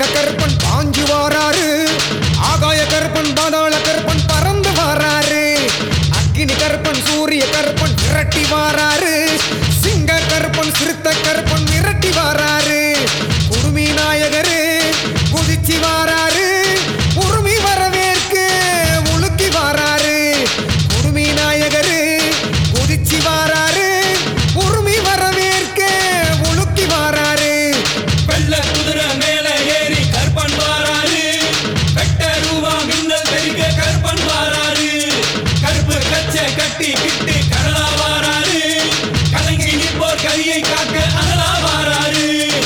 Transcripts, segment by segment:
தங்க கருப்பன் பாஞ்சு வாராரு ஆகாய கருப்பன் பாதாள கருப்பன் பறந்து வாராரு அக்கினி கருப்பன் சூரிய கருப்பன் விரட்டி வாராரு சிங்க கருப்பன் சிறுத்த கருப்பன் விரட்டி வாராரு குடுமி நாயகரு குதிச்சு வாராரு உருமி வரவேற்கு உலுக்கி வாராரு குடுமி நாயகரு குதிச்சு வாராரு உருமி வரவேற்க உலுக்கி வாராரு வெள்ள குதிரை மேல ஏறி கற்பன் வாராரு வெட்ட ரூபா மின்னல் பெருக கற்பன் வாராரு கருப்பு கச்சை கட்டி கிட்டு கடலா வாராரு கலங்கி நிற்போர் கரியை காக்க அனலா வாராரு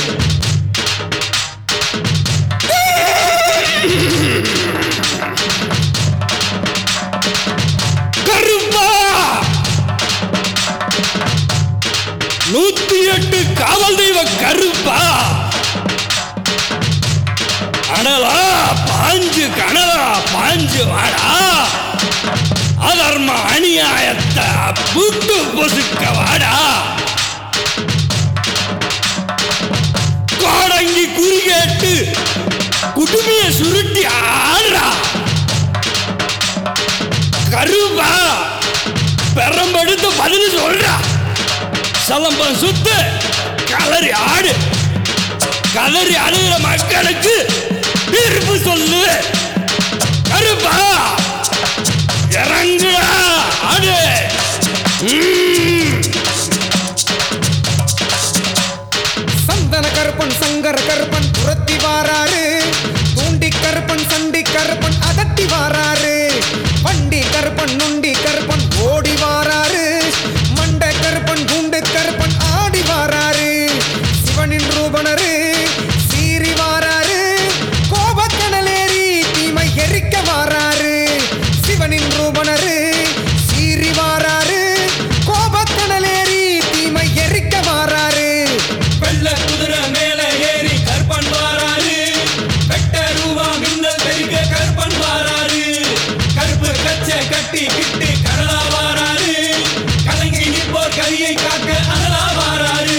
கருப்பா நூத்தி எட்டு காவல் தெய்வ கருப்பா அனலா பாஞ்சு கனலா பாஞ்சு வாடா அதர்ம அநியாயத்தை புட்டு பொசுக்க வாடா கோடங்கி குறி கேட்டு குடுமைய சுருட்டி ஆடுறா கருப்பா பெரம்பெடுத்து பதில் சொல்றா சலம்பம் சுத்து கலரி ஆடு கலரி அழுகிற மக்களுக்கு தீர்ப்பு சொல்லு கருப்பா இறங்குடா ஆடு ம். சந்தன கருப்பன் சங்கர கருப்பன் புரத்தி வாராரு தூண்டி கருப்பன் சண்டி கருப்பன் அதட்டி வாராரு வண்டி கருப்பன் நுண்டி கருப்பன் ஓடி வாராரு மண்ட கருப்பன் குண்டு கருப்பன் ஆடி வாராரு சிவனின் ரூபனரு சீறி வாராரு கோபக்கடலேறி தீமை எரிக்க வாராரு சிவனின் ரூபனரு சீறி வாராரு கோபக்கடலேறி தீமை எரிக்க வாராரு வெள்ள குதிரை மேல ஏறி கற்பன் வாராரு வெட்ட ரூபா மின்னல் பெருக கற்பன் வாராரு கருப்பு கச்சை கட்டி கிட்டு கடலா வாராரு கலங்கி நிற்போர் கரியை காக்க அனலா வாராரு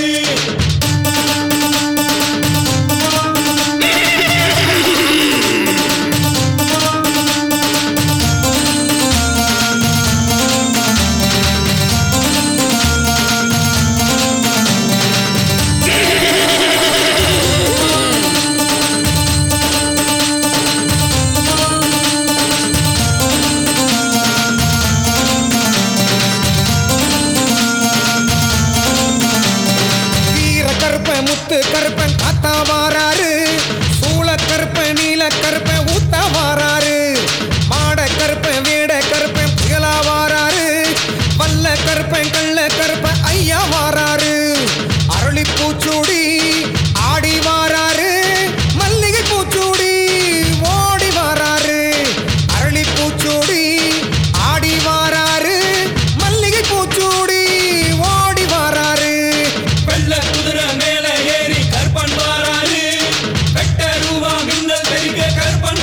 வீர கருப்ப முத்து கருப்பன் காத்தா வாராரு சூள கருப்ப நீல கருப்ப ஊத்தா வாராரு மாட கருப்ப வேட கருப்ப புயலா வாராரு வல்ல கருப்பன் கள்ள கருப்ப ஐயா வாராரு அரளி பூச்சூடி ஆடி வாராரு மல்லிகை பூச்சூடி ஓடி வாராரு அரளி பூச்சூடி ஆடி வாராரு மல்லிகை பூச்சூடி ஓடி வாராரு வெள்ள குதிரை மேல ஏறி கற்பன் வாராரு வெட்ட ரூபா மின்னல் பெருக கற்பன்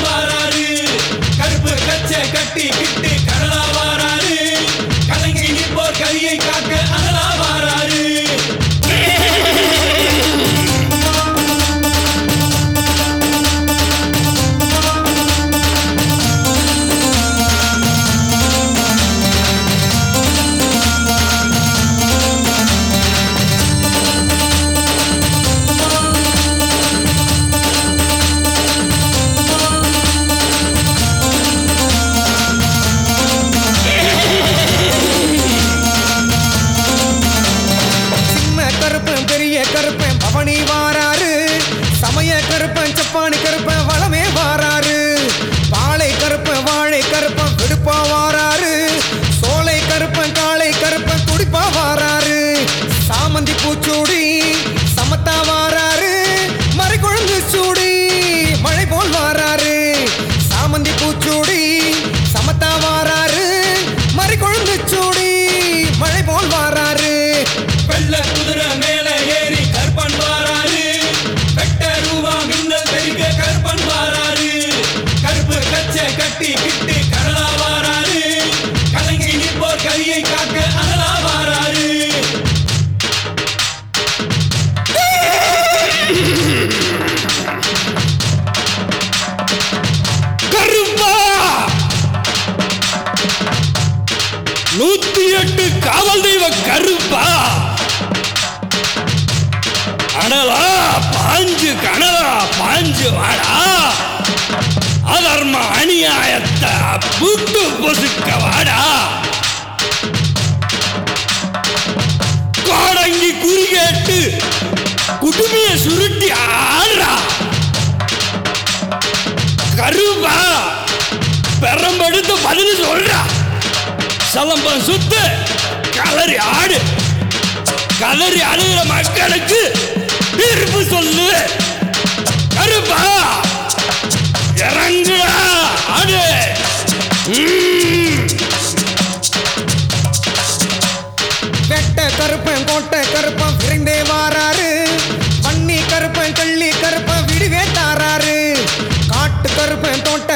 கனலா பாஞ்சு கனலா பாஞ்சு வாடா அதர்ம அநியாயத்தை புட்டு பொசுக்க வாடா கோடங்கி குறி கேட்டு குடுமைய சுருட்டி ஆடுறா கருவா பெரம்பெடுத்து பதில் சொல்றா சலம்பம் சுத்து கலரி ஆடு கலரி அழுகிற மக்களுக்கு தீர்ப்பு சொல்லு கருப்பா இறங்குடா ஆடு ம். வெட்ட கருப்பன் கோட்டை கருப்பன் விரைந்தே வாராரு பண்ணி கருப்பன் கள்ளி கருப்பன் விடுவே தாராரு காட்டு கருப்பன் தோட்ட